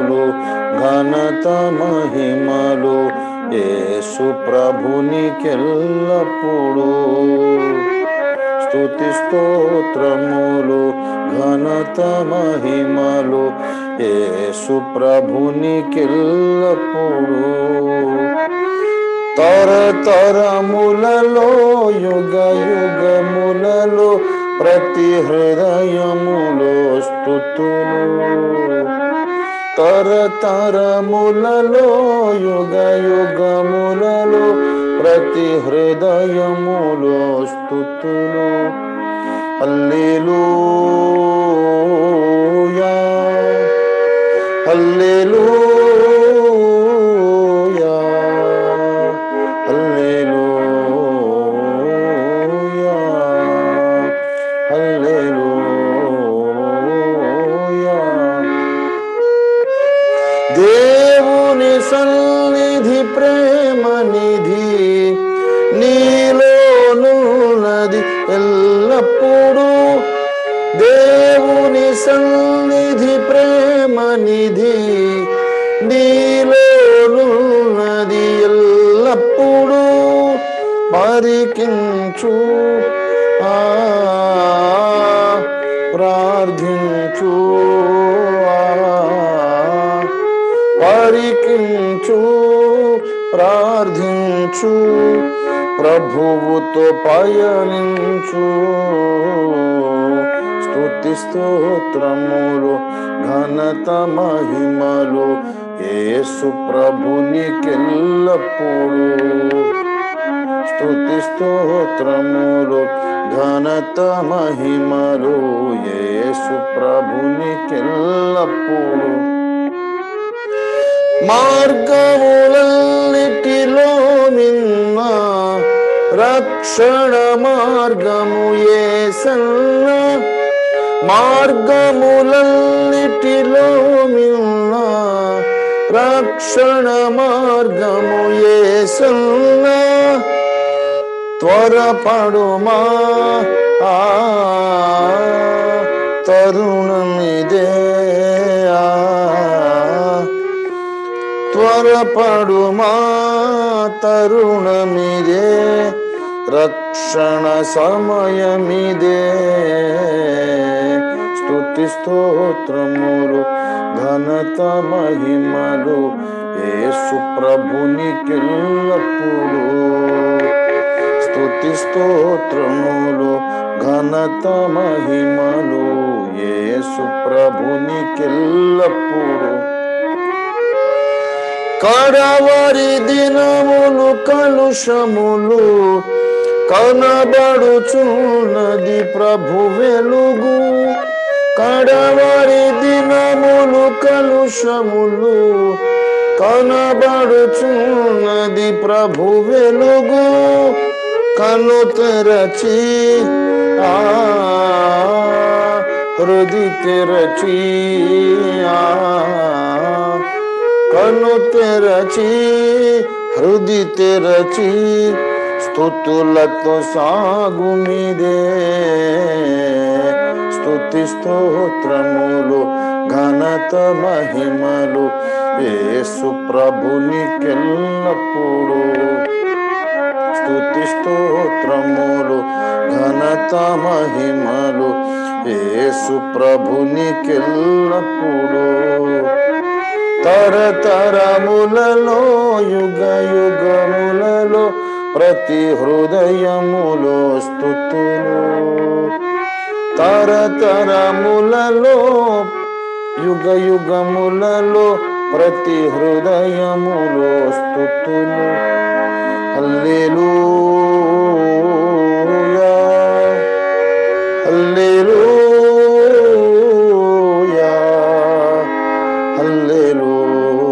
స్తుతులు ఘనత మహిమలు యేసు ప్రభునికెల్లప్పుడు స్తుతి స్తోత్రములు ఘనత మహిమలు యేసు ప్రభునికెల్లప్పుడు తరతరములలో యుగ యుగములలో ప్రతి హృదయములో స్థుతులు తరతరములలో యుగ యుగములలో ప్రతి హృదయములో స్థుతులు హల్లెలూయా హల్లెలూయా హల్లెలూయా హల్లెలూయా దేవుని సన్నిధి ప్రేమ నిధి నీలోనున్నది ఎల్లప్పుడూ దేవుని సన్నిధి ప్రేమ నిధి నీలోనున్నది ఎల్లప్పుడూ పరికించు ఆ ప్రార్థించు ఆ పరికించు ప్రార్థించు ప్రభువుతో పయనించు స్తుతి స్తోత్రములు ఘనత మహిమలు యేసు ప్రభునికెల్లప్పుడు స్తుతి స్తోత్రములు ఘనత మహిమలు యేసు ప్రభునికెల్లప్పుడు మార్గములన్నిటిలో నిన్న రక్షణ మార్గము ఏసన్న మార్గములన్నిటిలో నిన్న రక్షణ మార్గము ఏసన్న త్వరపడుమా ఆ తరుణమిదే ఆ త్వరపడుమా తరుణమిదే రక్షణ సమయమిదే స్తుతి స్తోత్రములు ఘనత మహిమలు యేసు ప్రభునికెల్లప్పుడు స్తుతి స్తోత్రములు ఘనత మహిమలు యేసు ప్రభునికెల్లప్పుడు కడవరి దినములు కలుషములు కనబడుచున్నది ప్రభు వెలుగు కడవరి దినములు కలుషములు కనబడుచున్నది ప్రభు వెలుగు కను తెరచి ఆ హృది తెరచి ఆ కను తెరచి హృది తెరచి స్థుతులతో సాగుమిదే స్తుతి స్తోత్రములు ఘనత మహిమలు యేసు ప్రభునికెల్లప్పుడు స్తుతి స్తోత్రములు ఘనత మహిమలు యేసు ప్రభునికెల్లప్పుడు తరతరములలో యుగ యుగములలో ప్రతి హృదయములో స్థుతులు తరతరములలో యుగ యుగములలో ప్రతి హృదయములో స్థుతులు హల్లెలూయా హల్లెలూయా హల్లెలూయా